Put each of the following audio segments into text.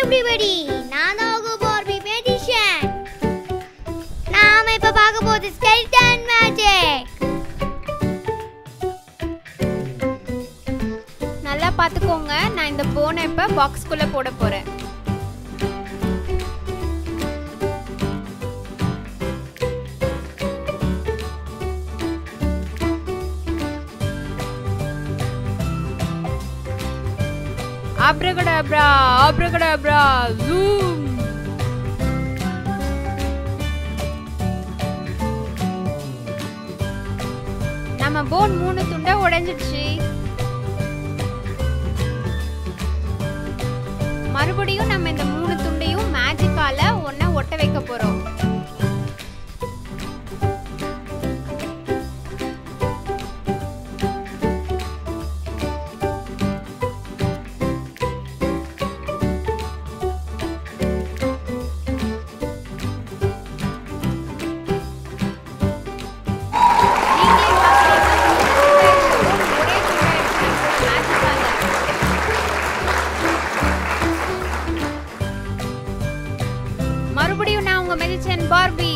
Everybody நான் தான் உங்க பார்பி மேஜிஷியன் நாம இப்ப பார்க்க போகுது ஸ்கெல்டன் மேஜிக் நல்லா பார்த்துக்கோங்க நான் இந்த போனை இப்போ பாக்ஸ்குள்ளே போட போகிறேன் ஆப்ரகடாப்ரா ஆப்ரகடாப்ரா ஜூம் நம்ம போன் மூணு துண்டா உடைஞ்சிடுச்சு மறுபடியும் நம்ம இந்த மூணு துண்டையும் மேஜிக்கால ஒண்ணா ஒட்ட வைக்க போறோம் நீங்களே பார்க்கிறீங்க, ஒரே துண்டா இருக்கு மேஜிக்கால. மறுபடியும் நான் உங்க மெஜிஷியன் பார்பி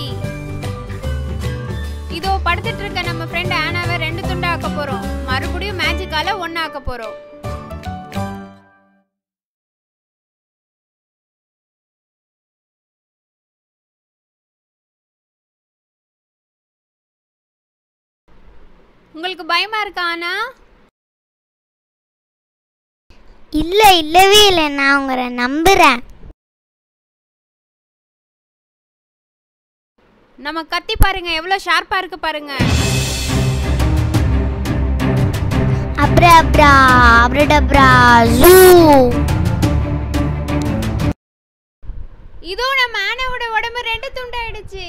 இதோ படுத்துட்டு இருக்க நம்ம ஃப்ரெண்ட் ஆனாவை ரெண்டு துண்டா ஆக்க போறோம் மறுபடியும் மேஜிக்கால ஒண்ணா ஆக்க போறோம் உங்களுக்கு பயமா இருக்கா ஆனா இல்ல இல்லவே இல்லை நான் உங்களை நம்புறேன் நம்ம கத்தி பாருங்க எவ்வளவு ஷார்ப்பா இருக்கு பாருங்க அப்ரா அப்ரடப்ரா ஜூ இதோ நம்ம ஆனாவோட உடம்பு ரெண்டு துண்டாயிடுச்சு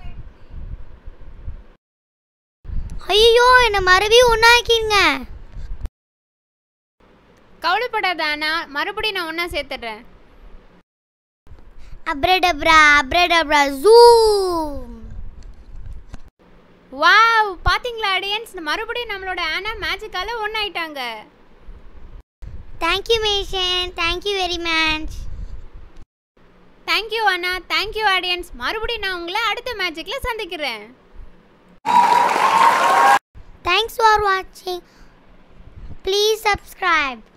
ஐயோ என்ன மறுபடியும் ஒன்னாக்கிங்க கவலைப்படாத ஆனா மறுபடியும் நான் ஒண்ணா சேர்த்துடுறேன் அப்ரடப்ரா அப்ரடப்ரா ஜூ வாவ் பாத்தீங்களா ஆடியன்ஸ் மறுபடியும் நம்மளோட ஆனா மேஜிக்கால ஒன்னாயிட்டாங்க தேங்க்யூ மேஷன் தேங்க்யூ வெரி மச் தேங்க்யூ அண்ணா தேங்க்யூ ஆடியன்ஸ் மறுபடியும் நான் உங்களை அடுத்த மேஜிக்ல சந்திக்கிறேன் தேங்க்ஸ் ஃபார் வாட்சிங் ப்ளீஸ் சப்ஸ்கிரைப்